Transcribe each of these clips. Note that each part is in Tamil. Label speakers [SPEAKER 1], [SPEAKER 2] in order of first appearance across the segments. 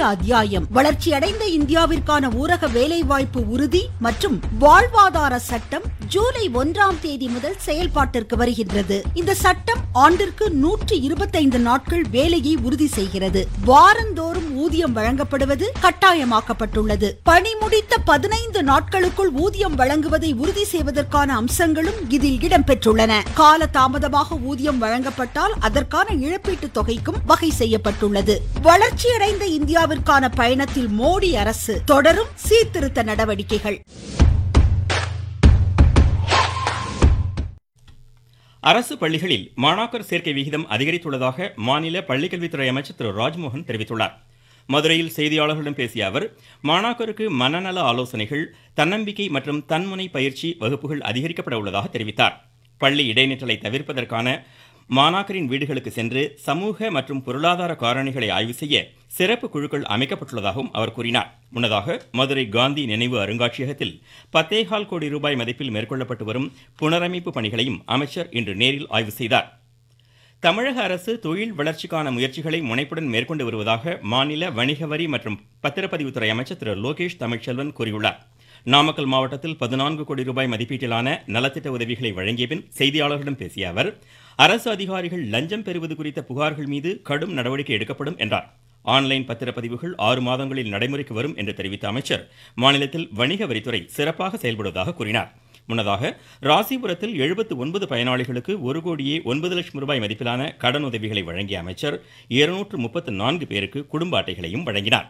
[SPEAKER 1] அத்தியாயம் வளர்ச்சியடைந்த இந்தியாவிற்கான ஊரக வேலைவாய்ப்பு உறுதி மற்றும் வாழ்வாதார சட்டம் ஜூலை ஒன்றாம் தேதி முதல் செயல்பாட்டிற்கு வருகின்றது இந்த சட்டம் ஆண்டிற்கு நூற்றி இருபத்தைந்து நாட்கள் வேலையை உறுதி செய்கிறது வாரந்தோறும் ஊதியம் வழங்கப்படுவது கட்டாயமாக்கப்பட்டுள்ளது பணி முடித்த பதினைந்து நாட்களுக்குள் ஊதியம் வழங்குவதை உறுதி செய்வதற்கான அம்சங்களும் இதில் இடம்பெற்றுள்ளன கால தாமதமாக ஊதியம் வழங்கப்பட்டால் அதற்கான இழப்பீட்டுத் தொகைக்கும் வகை செய்யப்பட்டுள்ளது வளர்ச்சியடைந்த இந்தியாவிற்கான பயணத்தில் மோடி அரசு தொடரும் சீர்திருத்த நடவடிக்கைகள்
[SPEAKER 2] அரசு பள்ளிகளில் மாணாக்கர் சேர்க்கை விகிதம் அதிகரித்துள்ளதாக மாநில பள்ளிக்கல்வித்துறை அமைச்சர் திரு ராஜ்மோகன் தெரிவித்துள்ளார் மதுரையில் செய்தியாளர்களிடம் பேசிய அவர் மாணாக்கருக்கு மனநல ஆலோசனைகள் தன்னம்பிக்கை மற்றும் தன்முனை பயிற்சி வகுப்புகள் அதிகரிக்கப்பட உள்ளதாக தெரிவித்தார் பள்ளி இடைநிற்றலை தவிர்ப்பதற்கான மாணாக்கரின் வீடுகளுக்கு சென்று சமூக மற்றும் பொருளாதார காரணிகளை ஆய்வு செய்ய சிறப்பு குழுக்கள் அமைக்கப்பட்டுள்ளதாகவும் அவர் கூறினார் முன்னதாக மதுரை காந்தி நினைவு அருங்காட்சியகத்தில் பத்தேகால் கோடி ரூபாய் மதிப்பில் மேற்கொள்ளப்பட்டு வரும் புனரமைப்பு பணிகளையும் அமைச்சர் இன்று நேரில் ஆய்வு செய்தார் தமிழக அரசு தொழில் வளர்ச்சிக்கான முயற்சிகளை முனைப்புடன் மேற்கொண்டு வருவதாக மாநில வணிக வரி மற்றும் பத்திரப்பதிவுத்துறை அமைச்சர் திரு லோகேஷ் தமிழ்ச்செல்வன் கூறியுள்ளார் நாமக்கல் மாவட்டத்தில் பதினான்கு கோடி ரூபாய் மதிப்பீட்டிலான நலத்திட்ட உதவிகளை வழங்கிய பின் செய்தியாளர்களிடம் பேசிய அவர் அரசு அதிகாரிகள் லஞ்சம் பெறுவது குறித்த புகார்கள் மீது கடும் நடவடிக்கை எடுக்கப்படும் என்றார் ஆன்லைன் பத்திரப்பதிவுகள் ஆறு மாதங்களில் நடைமுறைக்கு வரும் என்று தெரிவித்த அமைச்சர் மாநிலத்தில் வணிக வரித்துறை சிறப்பாக செயல்படுவதாக கூறினார் முன்னதாக ராசிபுரத்தில் எழுபத்து ஒன்பது பயனாளிகளுக்கு ஒரு கோடியே ஒன்பது லட்சம் ரூபாய் மதிப்பிலான கடன் உதவிகளை வழங்கிய அமைச்சர் இருநூற்று முப்பத்து நான்கு பேருக்கு குடும்ப அட்டைகளையும் வழங்கினார்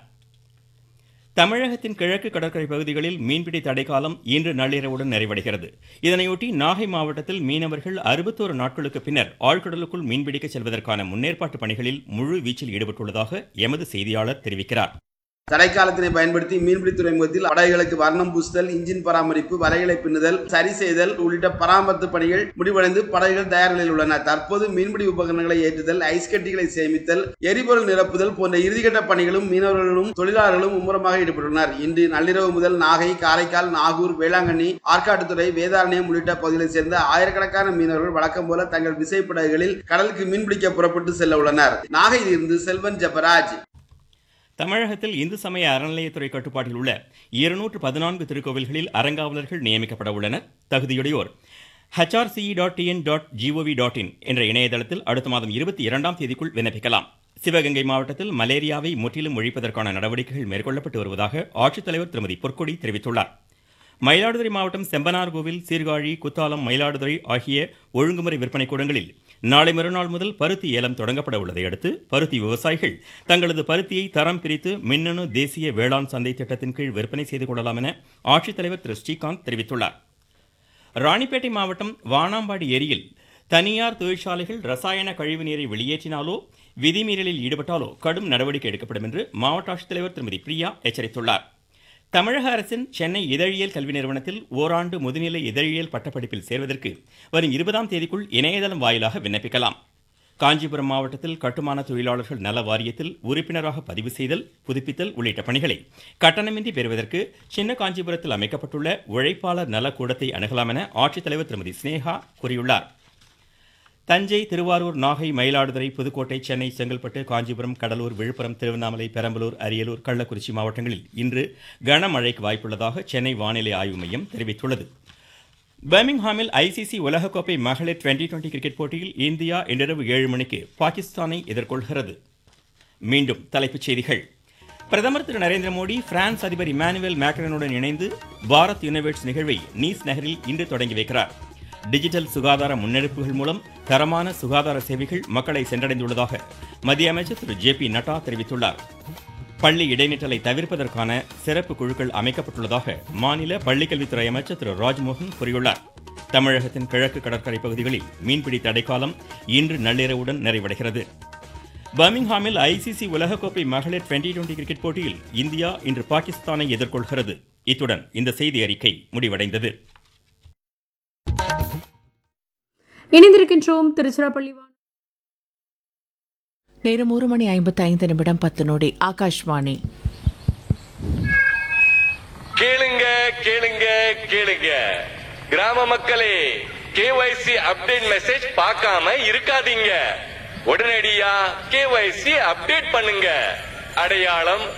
[SPEAKER 2] தமிழகத்தின் கிழக்கு கடற்கரை பகுதிகளில் மீன்பிடி தடைக்காலம் இன்று நள்ளிரவுடன் நிறைவடைகிறது இதனையொட்டி நாகை மாவட்டத்தில் மீனவர்கள் அறுபத்தோரு நாட்களுக்கு பின்னர் ஆழ்கடலுக்குள் மீன்பிடிக்க செல்வதற்கான முன்னேற்பாட்டு பணிகளில் முழு வீச்சில் ஈடுபட்டுள்ளதாக எமது செய்தியாளர் தெரிவிக்கிறார்
[SPEAKER 3] தடைக்காலத்தினை பயன்படுத்தி மீன்பிடி துறைமுகத்தில் படகுகளுக்கு வர்ணம் பூசுதல் இன்ஜின் பராமரிப்பு வலைகளை பின்னுதல் சரி செய்தல் உள்ளிட்ட பராமரிப்பு பணிகள் முடிவடைந்து படகுகள் தயார் நிலையில் உள்ளன தற்போது மீன்பிடி உபகரணங்களை ஏற்றுதல் ஐஸ் கட்டிகளை சேமித்தல் எரிபொருள் நிரப்புதல் போன்ற இறுதிக்கட்ட பணிகளும் மீனவர்களும் தொழிலாளர்களும் மும்முரமாக ஈடுபட்டுள்ளனர் இன்று நள்ளிரவு முதல் நாகை காரைக்கால் நாகூர் வேளாங்கண்ணி ஆற்காட்டுத்துறை வேதாரண்யம் உள்ளிட்ட பகுதிகளைச் சேர்ந்த ஆயிரக்கணக்கான மீனவர்கள் வழக்கம் போல தங்கள் விசைப்படகுகளில் கடலுக்கு மீன்பிடிக்க புறப்பட்டு செல்ல உள்ளனர் நாகையிலிருந்து செல்வன் ஜெபராஜ்
[SPEAKER 2] தமிழகத்தில் இந்து சமய அறநிலையத்துறை கட்டுப்பாட்டில் உள்ள இருநூற்று பதினான்கு திருக்கோவில்களில் அறங்காவலர்கள் நியமிக்கப்பட உள்ளனர் தகுதியுடையோர் HRCE dot TN dot GOV dot in என்ற இணையதளத்தில் அடுத்த மாதம் இருபத்தி இரண்டாம் தேதிக்குள் விண்ணப்பிக்கலாம் சிவகங்கை மாவட்டத்தில் மலேரியாவை முற்றிலும் ஒழிப்பதற்கான நடவடிக்கைகள் மேற்கொள்ளப்பட்டு வருவதாக ஆட்சித்தலைவர் திருமதி பொற்கொடி தெரிவித்துள்ளார் மயிலாடுதுறை மாவட்டம் செம்பனார்கோவில் சீர்காழி குத்தாலம் மயிலாடுதுறை ஆகிய ஒழுங்குமுறை விற்பனை கூடங்களில் நாளை மறுநாள் முதல் பருத்தி ஏலம் தொடங்கப்பட உள்ளதை அடுத்து பருத்தி விவசாயிகள் தங்களது பருத்தியை தரம் பிரித்து மின்னணு தேசிய வேளாண் சந்தை திட்டத்தின் கீழ் விற்பனை செய்து கொள்ளலாம் என ஆட்சித்தலைவர் திரு ஸ்ரீகாந்த் தெரிவித்துள்ளார் ராணிப்பேட்டை மாவட்டம் வானாம்பாடி ஏரியில் தனியார் தொழிற்சாலைகள் ரசாயன கழிவு நீரை வெளியேற்றினாலோ விதிமீறலில் ஈடுபட்டாலோ கடும் நடவடிக்கை எடுக்கப்படும் என்று மாவட்ட ஆட்சித்தலைவர் திருமதி பிரியா எச்சரித்துள்ளார் தமிழக அரசின் சென்னை இதழியல் கல்வி நிறுவனத்தில் ஓராண்டு முதுநிலை இதழியல் பட்டப்படிப்பில் சேர்வதற்கு வரும் இருபதாம் தேதிக்குள் இணையதளம் வாயிலாக விண்ணப்பிக்கலாம் காஞ்சிபுரம் மாவட்டத்தில் கட்டுமான தொழிலாளர்கள் நல வாரியத்தில் உறுப்பினராக பதிவு செய்தல் புதுப்பித்தல் உள்ளிட்ட பணிகளை கட்டணமின்றி பெறுவதற்கு சின்ன காஞ்சிபுரத்தில் அமைக்கப்பட்டுள்ள உழைப்பாளர் நல கூடத்தை அணுகலாம் என ஆட்சித்தலைவர் திருமதி ஸ்னேகா கூறியுள்ளார் தஞ்சை திருவாரூர் நாகை மயிலாடுதுறை புதுக்கோட்டை சென்னை செங்கல்பட்டு காஞ்சிபுரம் கடலூர் விழுப்புரம் திருவண்ணாமலை பெரம்பலூர் அரியலூர் கள்ளக்குறிச்சி மாவட்டங்களில் இன்று கனமழைக்கு வாய்ப்புள்ளதாக சென்னை வானிலை ஆய்வு மையம் தெரிவித்துள்ளது பர்மிங்ஹாமில் ஐசிசி உலகக்கோப்பை மகளிர் டுவெண்டி டுவெண்டி கிரிக்கெட் போட்டியில் இந்தியா இன்றிரவு ஏழு மணிக்கு பாகிஸ்தானை எதிர்கொள்கிறது மீண்டும் தலைப்புச் செய்திகள் பிரதமர் திரு நரேந்திர மோடி பிரான்ஸ் அதிபர் இமானுவேல் மேக்ரனுடன் இணைந்து பாரத் யுனிவர்ஸ் நிகழ்வை நீஸ் நகரில் இன்று தொடங்கி வைக்கிறார் டிஜிட்டல் சுகாதார முன்னெடுப்புகள் மூலம் தரமான சுகாதார சேவைகள் மக்களை சென்றடைந்துள்ளதாக மத்திய அமைச்சர் திரு ஜே பி நட்டா தெரிவித்துள்ளார் பள்ளி இடைநிற்றலை தவிர்ப்பதற்கான சிறப்பு குழுக்கள் அமைக்கப்பட்டுள்ளதாக மாநில பள்ளிக்கல்வித்துறை அமைச்சர் திரு ராஜ்மோகன் கூறியுள்ளார் தமிழகத்தின் கிழக்கு கடற்கரை பகுதிகளில் மீன்பிடி தடைக்காலம் இன்று நள்ளிரவுடன் நிறைவடைகிறது பர்மிங்ஹாமில் ஐசிசி உலகக்கோப்பை மகளிர் டுவெண்டி டுவெண்டி கிரிக்கெட் போட்டியில் இந்தியா இன்று பாகிஸ்தானை எதிர்கொள்கிறது இத்துடன் இந்த செய்தி அறிக்கை முடிவடைந்தது
[SPEAKER 4] இணைந்திருக்கின்றோம் திருச்சிராப்பள்ளி வானொலி.
[SPEAKER 5] நேரம் ஒரு மணி ஐம்பத்தி ஐந்து நிமிடம் பத்து நொடி ஆகாஷ்வாணி
[SPEAKER 6] கேளுங்க கேளுங்க கேளுங்க கிராம மக்களே கேஒய்சி அப்டேட் மெசேஜ் பார்க்காம இருக்காதீங்க உடனடியா கேஒய்சி அப்டேட் பண்ணுங்க அடையாளம்